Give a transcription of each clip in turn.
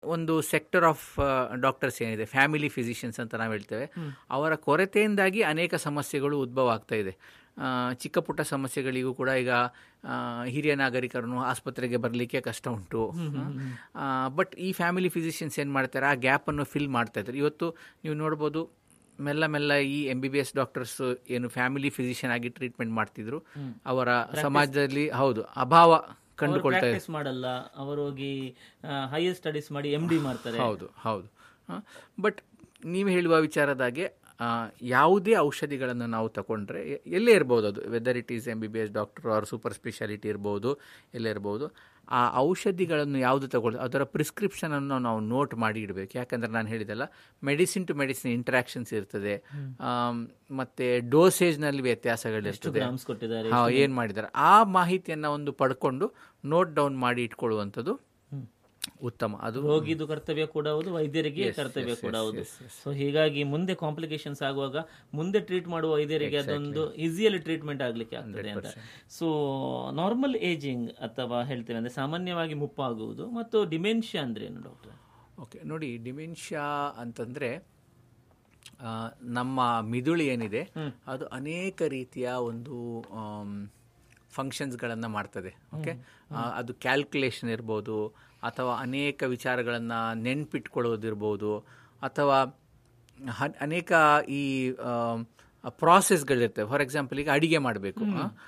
ಒಂದು sector of doctors ಏನಿದೆ family physicians ಅಂತ ನಾವು ಹೇಳ್ತೇವೆ ಅವರ ಕೊರತೆಯಿಂದಾಗಿ ಅನೇಕ ಸಮಸ್ಯೆಗಳು ಉದ್ಭವ ಆಗ್ತಾ ಇದೆ ಆ, ಚಿಕ್ಕ ಪುಟ್ಟ ಸಮಸ್ಯೆಗಳಿಗೂ ಕೂಡ ಈಗ ಆ, ಹಿರಿಯ ನಾಗರಿಕರನ್ನು ಆಸ್ಪತ್ರೆಗೆ ಬರಲಿಕ್ಕೆ ಕಷ್ಟ ಉಂಟು ಬಟ್ ಈ ಫ್ಯಾಮಿಲಿ ಫಿಸಿಷಿಯನ್ಸ್ ಏನು ಮಾಡ್ತಾರೆ ಆ ಗ್ಯಾಪನ್ನು ಫಿಲ್ ಮಾಡ್ತಾ ಇದ್ದಾರೆ ಇವತ್ತು ನೀವು ನೋಡ್ಬೋದು ಮೆಲ್ಲ ಮೆಲ್ಲ ಈ M B B S doctors ಏನು ಫ್ಯಾಮಿಲಿ ಫಿಸಿಷಿಯನ್ ಆಗಿ ಟ್ರೀಟ್ಮೆಂಟ್ ಮಾಡ್ತಿದ್ರು ಅವರ ಸಮಾಜದಲ್ಲಿ ಹೌದು ಅಭಾವ ಕಂಡುಕೊಳ್ತಾ ಇದೆ ಪ್ರಾಕ್ಟೀಸ್ ಮಾಡಲ್ಲ ಅವರು ಹೋಗಿ ಹೈಯರ್ ಸ್ಟಡೀಸ್ ಮಾಡಿ ಎಂ ಡಿ ಮಾಡ್ತಾರೆ ಹೌದು ಹೌದು ಬಟ್ ನೀವು ಹೇಳುವ ವಿಚಾರದಾಗೆ ಆ, ಯಾವುದೇ ಔಷಧಿಗಳನ್ನು ನಾವು ತಗೊಂಡ್ರೆ ಎ- ಎಲ್ಲೇ ಇರ್ಬೋದು ಅದು whether it is M B B S doctor or super speciality ಇರ್ಬೋದು ಎಲ್ಲೇ ಇರ್ಬೋದು ಆ ಔಷಧಿಗಳನ್ನು ಯಾವುದು ತಗೊಳ್ಳಿ ಅದರ ಪ್ರಿಸ್ಕ್ರಿಪ್ಷನನ್ನು ನಾವು ನೋಟ್ ಮಾಡಿ ಇಡಬೇಕು ಯಾಕಂದರೆ ನಾನು ಹೇಳಿದೆಲ್ಲ ಮೆಡಿಸಿನ್ ಟು ಮೆಡಿಸಿನ್ ಇಂಟ್ರಾಕ್ಷನ್ಸ್ ಇರ್ತದೆ ಆಮ್, ಮತ್ತೆ ಡೋಸೇಜ್ನಲ್ಲಿ ವ್ಯತ್ಯಾಸಗಳಿರ್ತದೆ ಗ್ರಾಮ್ಸ್ ಕೊಟ್ಟಿದ್ದಾರೆ ಹಾ ಏನು ಮಾಡಿದ್ದಾರೆ ಆ ಮಾಹಿತಿಯನ್ನು ಒಂದು ಪಡ್ಕೊಂಡು ನೋಟ್ ಡೌನ್ ಮಾಡಿ ಇಟ್ಕೊಳ್ಳುವಂಥದ್ದು ಉತ್ತಮ ಅದು ರೋಗಿದು ಕರ್ತವ್ಯ ಕೂಡ ಹೌದು ವೈದ್ಯರಿಗೆ ಕರ್ತವ್ಯ ಕೂಡ ಹೌದು ಸೊ ಹೀಗಾಗಿ ಮುಂದೆ ಕಾಂಪ್ಲಿಕೇಶನ್ಸ್ ಆಗುವಾಗ ಮುಂದೆ ಟ್ರೀಟ್ ಮಾಡುವ ವೈದ್ಯರಿಗೆ ಅದೊಂದು ಈಸಿಯಲ್ಲಿ ಟ್ರೀಟ್ಮೆಂಟ್ ಆಗ್ಲಿಕ್ಕೆ ಆಗ್ತದೆ ಅಂತ ಸೊ ನಾರ್ಮಲ್ ಏಜಿಂಗ್ ಅಥವಾ ಹೇಳ್ತೇವೆ ಅಂದ್ರೆ ಸಾಮಾನ್ಯವಾಗಿ ಮುಪ್ಪಾಗುವುದು ಮತ್ತು ಡಿಮೆನ್ಷಿಯಾ ಅಂದ್ರೆ ಏನು ಡಾಕ್ಟರ್ ಓಕೆ ನೋಡಿ ಡಿಮೆನ್ಷಿಯಾ ಅಂತಂದರೆ ನಮ್ಮ ಮಿದುಳು ಏನಿದೆ ಅದು ಅನೇಕ ರೀತಿಯ ಒಂದು ಫಂಕ್ಷನ್ಸ್ಗಳನ್ನು ಮಾಡ್ತದೆ ಓಕೆ ಅದು ಕ್ಯಾಲ್ಕುಲೇಷನ್ ಇರ್ಬೋದು ಅಥವಾ ಅನೇಕ ವಿಚಾರಗಳನ್ನು ನೆನ್ಪಿಟ್ಕೊಳ್ಳೋದಿರ್ಬೋದು ಅಥವಾ ಹ- ಅನೇಕ ಈ ಪ್ರಾಸೆಸ್ಗಳಿರ್ತವೆ ಫಾರ್ ಎಕ್ಸಾಂಪಲ್ ಈಗ ಅಡಿಗೆ ಮಾಡಬೇಕು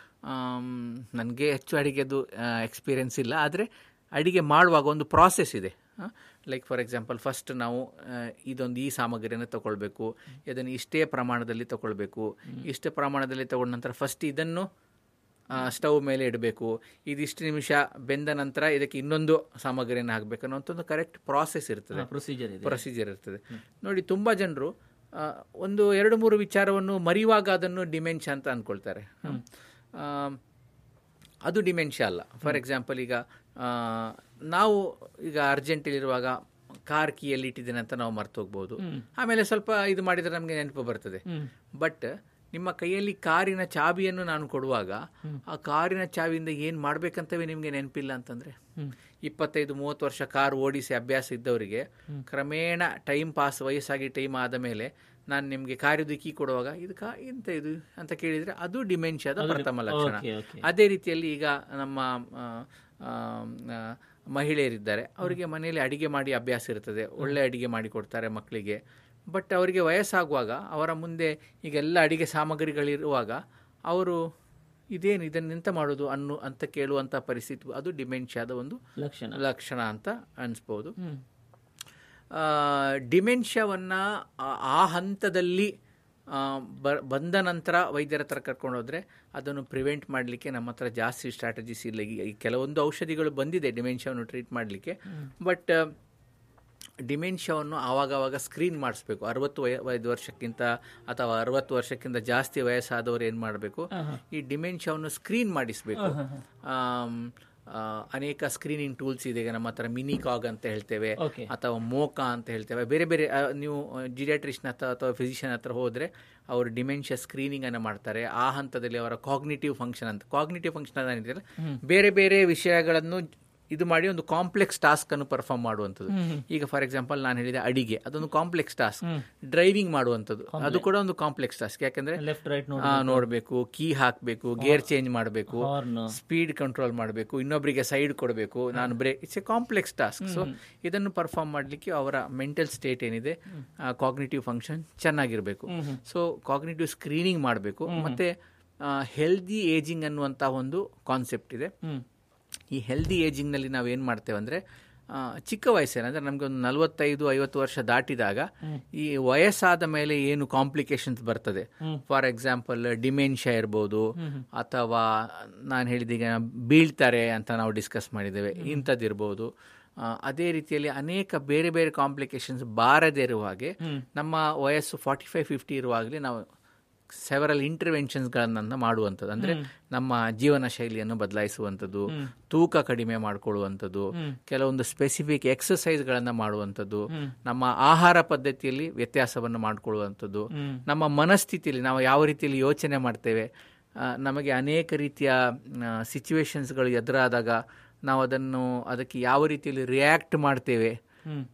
ನನಗೆ ಹೆಚ್ಚು ಅಡಿಗೆದು ಎಕ್ಸ್ಪೀರಿಯನ್ಸ್ ಇಲ್ಲ ಆದರೆ ಅಡಿಗೆ ಮಾಡುವಾಗ ಒಂದು ಪ್ರಾಸೆಸ್ ಇದೆ ಲೈಕ್ ಫಾರ್ ಎಕ್ಸಾಂಪಲ್ ಫಸ್ಟ್ ನಾವು ಆ, ಇದೊಂದು ಈ ಸಾಮಗ್ರಿಯನ್ನು ತಗೊಳ್ಬೇಕು ಇದನ್ನು ಇಷ್ಟೇ ಪ್ರಮಾಣದಲ್ಲಿ ತಗೊಳ್ಬೇಕು ಇಷ್ಟೇ ಪ್ರಮಾಣದಲ್ಲಿ ತಗೊಂಡ ನಂತರ ಫಸ್ಟ್ ಇದನ್ನು ಸ್ಟವ್ ಮೇಲೆ ಇಡಬೇಕು ಇದಿಷ್ಟು ನಿಮಿಷ ಬೆಂದ ನಂತರ ಇದಕ್ಕೆ ಇನ್ನೊಂದು ಸಾಮಗ್ರಿಯನ್ನು ಹಾಕಬೇಕು ಅನ್ನೋಂಥ ಒಂದು ಕರೆಕ್ಟ್ ಪ್ರಾಸೆಸ್ ಇರ್ತದೆ ಪ್ರೊಸೀಜರ್ ಇದೆ ಪ್ರೊಸೀಜರ್ ಇರ್ತದೆ ನೋಡಿ ತುಂಬ ಜನರು ಆ, ಒಂದು ಎರಡು ಮೂರು ವಿಚಾರವನ್ನು ಮರೆಯುವಾಗ ಅದನ್ನು ಡಿಮೆನ್ಷ ಅಂತ ಅಂದ್ಕೊಳ್ತಾರೆ ಆ, ಅದು ಡಿಮೆನ್ಷಿಯಾ ಅಲ್ಲ ಫಾರ್ ಎಕ್ಸಾಂಪಲ್ ಈಗ ಆ, ನಾವು ಈಗ ಅರ್ಜೆಂಟಲ್ಲಿರುವಾಗ ಕಾರ್ ಕೀಯಲ್ಲಿ ಇಟ್ಟಿದ್ದೇನೆ ಅಂತ ನಾವು ಮರ್ತು ಹೋಗ್ಬೋದು ಆಮೇಲೆ ಸ್ವಲ್ಪ ಇದು ಮಾಡಿದರೆ ನಮಗೆ ನೆನಪು ಬರ್ತದೆ ಬಟ್ ನಿಮ್ಮ ಕೈಯಲ್ಲಿ ಕಾರಿನ ಚಾಬಿಯನ್ನು ನಾನು ಕೊಡುವಾಗ ಆ ಕಾರಿನ ಚಾವಿಯಿಂದ ಏನು ಮಾಡ್ಬೇಕಂತವೇ ನಿಮಗೆ ನೆನಪಿಲ್ಲ ಅಂತಂದ್ರೆ ಇಪ್ಪತ್ತೈದು ಮೂವತ್ತು ವರ್ಷ ಕಾರ್ ಓಡಿಸಿ ಅಭ್ಯಾಸ ಇದ್ದವರಿಗೆ ಕ್ರಮೇಣ ಟೈಮ್ ಪಾಸ್ ವಯಸ್ಸಾಗಿ ಟೈಮ್ ಆದ ಮೇಲೆ ನಾನು ನಿಮಗೆ ಕಾರಿದು ಕೀ ಕೊಡುವಾಗ ಇದು ಕಾ ಎಂತ ಇದು ಅಂತ ಕೇಳಿದ್ರೆ ಅದು ಡಿಮೆನ್ಷಿಯಾದ ಪ್ರಥಮ ಲಕ್ಷಣ ಓಕೆ ಓಕೆ ಅದೇ ರೀತಿಯಲ್ಲಿ ಈಗ ನಮ್ಮ ಆ, ಆ, ಆ, ಮಹಿಳೆಯರಿದ್ದಾರೆ ಅವರಿಗೆ ಮನೆಯಲ್ಲಿ ಅಡಿಗೆ ಮಾಡಿ ಅಭ್ಯಾಸ ಇರ್ತದೆ ಒಳ್ಳೆ ಅಡಿಗೆ ಮಾಡಿ ಕೊಡ್ತಾರೆ ಮಕ್ಕಳಿಗೆ ಬಟ್ ಅವರಿಗೆ ವಯಸ್ಸಾಗುವಾಗ ಅವರ ಮುಂದೆ ಈಗ ಎಲ್ಲ ಅಡಿಗೆ ಸಾಮಗ್ರಿಗಳಿರುವಾಗ ಅವರು ಇದೇನು ಇದನ್ನೆಂತ ಮಾಡೋದು ಅನ್ನು ಅಂತ ಕೇಳುವಂಥ ಪರಿಸ್ಥಿತಿ ಅದು ಡಿಮೆನ್ಷಿಯಾದ ಒಂದು ಲಕ್ಷಣ ಲಕ್ಷಣ ಅಂತ ಅನಿಸ್ಬೋದು ಹ್ಮ್ ಡಿಮೆನ್ಷಿಯಾವನ್ನು ಆ ಹಂತದಲ್ಲಿ ಆ, ಬ ಬಂದ ನಂತರ ವೈದ್ಯರ ಹತ್ರ ಕರ್ಕೊಂಡು ಹೋದ್ರೆ ಅದನ್ನು ಪ್ರಿವೆಂಟ್ ಮಾಡಲಿಕ್ಕೆ ನಮ್ಮ ಹತ್ರ ಜಾಸ್ತಿ ಸ್ಟ್ರಾಟಜೀಸ್ ಇಲ್ಲ ಈಗ ಈ ಕೆಲವೊಂದು ಔಷಧಿಗಳು ಬಂದಿದೆ ಡಿಮೆನ್ಷಿಯಾವನ್ನು ಟ್ರೀಟ್ ಮಾಡಲಿಕ್ಕೆ ಬಟ್ ಡಿಮೆನ್ಷಿಯಾವನ್ನು ಆವಾಗವಾಗ ಸ್ಕ್ರೀನ್ ಮಾಡಿಸ್ಬೇಕು ಅರವತ್ತು ವಯ ಐದು ವರ್ಷಕ್ಕಿಂತ ಅಥವಾ ಅರವತ್ತು ವರ್ಷಕ್ಕಿಂತ ಜಾಸ್ತಿ ವಯಸ್ಸಾದವರು ಏನು ಮಾಡಬೇಕು ಈ ಡಿಮೆನ್ಷಿಯಾವನ್ನು ಸ್ಕ್ರೀನ್ ಮಾಡಿಸಬೇಕು ಅನೇಕ ಸ್ಕ್ರೀನಿಂಗ್ ಟೂಲ್ಸ್ ಇದೆ ಈಗ ನಮ್ಮ ಹತ್ರ ಮಿನಿ ಕಾಗ್ ಅಂತ ಹೇಳ್ತೇವೆ ಓಕೆ ಅಥವಾ ಮೋಕಾ ಅಂತ ಹೇಳ್ತೇವೆ ಬೇರೆ ಬೇರೆ ಆ, ನೀವು ಜಿರಿಯಾಟ್ರಿಷನ್ ಹತ್ರ ಅಥವಾ ಫಿಸಿಷಿಯನ್ ಹತ್ರ ಹೋದರೆ ಅವರು ಡಿಮೆನ್ಷಿಯಾ ಸ್ಕ್ರೀನಿಂಗ್ ಅನ್ನು ಮಾಡ್ತಾರೆ ಆ ಹಂತದಲ್ಲಿ ಅವರ ಕಾಗ್ನಿಟಿವ್ ಫಂಕ್ಷನ್ ಅಂತ ಕಾಗ್ನಿಟಿವ್ ಫಂಕ್ಷನ್ ಏನಿದೆಯಲ್ಲ ಬೇರೆ ಬೇರೆ ವಿಷಯಗಳನ್ನು ಇದು ಮಾಡಿ ಒಂದು ಕಾಂಪ್ಲೆಕ್ಸ್ ಟಾಸ್ಕ್ ಅನ್ನು ಪರ್ಫಾರ್ಮ್ ಮಾಡುವಂಥದ್ದು ಈಗ ಫಾರ್ ಎಕ್ಸಾಂಪಲ್ ನಾನು ಹೇಳಿದೆ ಅಡಿಗೆ ಅದೊಂದು ಕಾಂಪ್ಲೆಕ್ಸ್ ಟಾಸ್ಕ್ ಡ್ರೈವಿಂಗ್ ಮಾಡುವಂಥದ್ದು ಅದು ಕೂಡ ಒಂದು ಕಾಂಪ್ಲೆಕ್ಸ್ ಟಾಸ್ಕ್ ಯಾಕಂದ್ರೆ ಲೆಫ್ಟ್ ರೈಟ್ ನೋಡಿ ಆ, ನೋಡ್ಬೇಕು ಕೀ ಹಾಕಬೇಕು ಗೇರ್ ಚೇಂಜ್ ಮಾಡಬೇಕು ಹಾರ್ನ್ ಸ್ಪೀಡ್ ಕಂಟ್ರೋಲ್ ಮಾಡಬೇಕು ಇನ್ನೊಬ್ಬರಿಗೆ ಸೈಡ್ ಕೊಡಬೇಕು ನಾನು brake it's a complex task so ಇದನ್ನು ಪರ್ಫಾರ್ಮ್ ಮಾಡಲಿಕ್ಕೆ ಅವರ ಮೆಂಟಲ್ ಸ್ಟೇಟ್ ಏನಿದೆ ಕಾಗ್ನಿಟಿವ್ ಫಂಕ್ಷನ್ ಚೆನ್ನಾಗಿರಬೇಕು ಸೊ ಕಾಗ್ನಿಟಿವ್ ಸ್ಕ್ರೀನಿಂಗ್ ಮಾಡಬೇಕು ಮತ್ತೆ ಹೆಲ್ದಿ ಏಜಿಂಗ್ ಅನ್ನುವಂಥ ಒಂದು ಕಾನ್ಸೆಪ್ಟ್ ಇದೆ ಹ್ಮ್ ಈ ಹೆಲ್ದಿ ಏಜಿಂಗ್ನಲ್ಲಿ ನಾವು ಏನು ಮಾಡ್ತೇವೆ ಅಂದರೆ ಚಿಕ್ಕ ವಯಸ್ಸೇನು ಅಂದರೆ ನಮಗೆ ಒಂದು ನಲವತ್ತೈದು ಐವತ್ತು ವರ್ಷ ದಾಟಿದಾಗ ಈ ವಯಸ್ಸಾದ ಮೇಲೆ ಏನು ಕಾಂಪ್ಲಿಕೇಶನ್ಸ್ ಬರ್ತದೆ ಫಾರ್ ಎಕ್ಸಾಂಪಲ್ ಡಿಮೆನ್ಷಿಯಾ ಇರ್ಬೋದು ಅಥವಾ ನಾನು ಹೇಳಿದೀಗ ಬೀಳ್ತಾರೆ ಅಂತ ನಾವು ಡಿಸ್ಕಸ್ ಮಾಡಿದ್ದೇವೆ ಇಂಥದ್ದಿರ್ಬೋದು ಆ, ಅದೇ ರೀತಿಯಲ್ಲಿ ಅನೇಕ ಬೇರೆ ಬೇರೆ ಕಾಂಪ್ಲಿಕೇಶನ್ಸ್ ಬಾರದೇ ಇರುವ ಹಾಗೆ ನಮ್ಮ ವಯಸ್ಸು ಫಾರ್ಟಿ ಫೈವ್ ಫಿಫ್ಟಿ ಇರುವಾಗಲೇ ನಾವು ಸೆವರಲ್ ಇಂಟರ್ವೆನ್ಷನ್ಸ್ಗಳನ್ನು ಮಾಡುವಂಥದ್ದು ಅಂದರೆ ನಮ್ಮ ಜೀವನ ಶೈಲಿಯನ್ನು ಬದಲಾಯಿಸುವಂಥದ್ದು ತೂಕ ಕಡಿಮೆ ಮಾಡಿಕೊಳ್ಳುವಂಥದ್ದು ಕೆಲವೊಂದು ಸ್ಪೆಸಿಫಿಕ್ ಎಕ್ಸಸೈಸ್ಗಳನ್ನು ಮಾಡುವಂಥದ್ದು ನಮ್ಮ ಆಹಾರ ಪದ್ಧತಿಯಲ್ಲಿ ವ್ಯತ್ಯಾಸವನ್ನು ಮಾಡಿಕೊಳ್ಳುವಂಥದ್ದು ನಮ್ಮ ಮನಸ್ಥಿತಿಯಲ್ಲಿ ನಾವು ಯಾವ ರೀತಿಯಲ್ಲಿ ಯೋಚನೆ ಮಾಡ್ತೇವೆ ಆ, ನಮಗೆ ಅನೇಕ ರೀತಿಯ ಸಿಚುವೇಶನ್ಸ್ಗಳು ಎದುರಾದಾಗ ನಾವು ಅದನ್ನು ಅದಕ್ಕೆ ಯಾವ ರೀತಿಯಲ್ಲಿ ರಿಯಾಕ್ಟ್ ಮಾಡ್ತೇವೆ ಹ್ಮ್